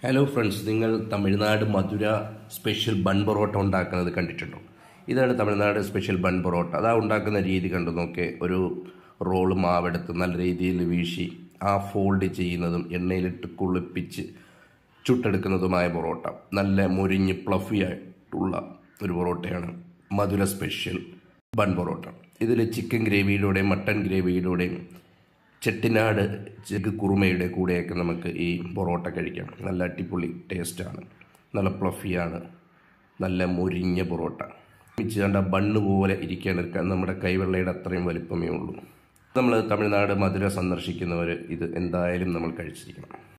hello friends നിങ്ങൾ Tamil Nadu Madurai special bun parotta ഉണ്ടാക്കുന്നത് കണ്ടിട്ടുണ്ടോ ഇതാണ് തമിഴ്നാട് സ്പെഷ്യൽ ബൺ പൊറോട്ട അതാ ഉണ്ടാക്കുന്ന രീതി കണ്ടു നോക്കെ ഒരു റോള് മാവെടുത്ത് നല്ല രീതിയിൽ വീശി ആ ഫോൾഡ് ചെയ്യുന്നതും എണ്ണയിലിട്ട് കുളിപ്പിച്ച് ചുട്ടെടുക്കുന്നതുമായ പൊറോട്ട നല്ല മുരിഞ്ഞ് ഫ്ലഫി ആയിട്ടുള്ള ഒരു പൊറോട്ടയാണ് മധുര സ്പെഷ്യൽ ബൺ പൊറോട്ട ഇതിൽ ചിക്കൻ ഗ്രേവിയിലൂടെയും മട്ടൻ ഗ്രേവിയിലൂടെയും ചെട്ടിനാട് ചെക്ക് കുറുമയുടെ കൂടെയൊക്കെ നമുക്ക് ഈ പൊറോട്ട കഴിക്കാം നല്ല അടിപൊളി ടേസ്റ്റാണ് നല്ല പ്ലഫിയാണ് നല്ല മുരിഞ്ഞ പൊറോട്ട മിച്ച് കണ്ട ബണ്ണ് പോലെ ഇരിക്കുകയാണ് ഇരിക്കാൻ നമ്മുടെ കൈവെള്ളയുടെ അത്രയും വലിപ്പമേ ഉള്ളൂ നമ്മൾ തമിഴ്നാട് മധുര സന്ദർശിക്കുന്നവർ ഇത് എന്തായാലും നമ്മൾ കഴിച്ചിരിക്കണം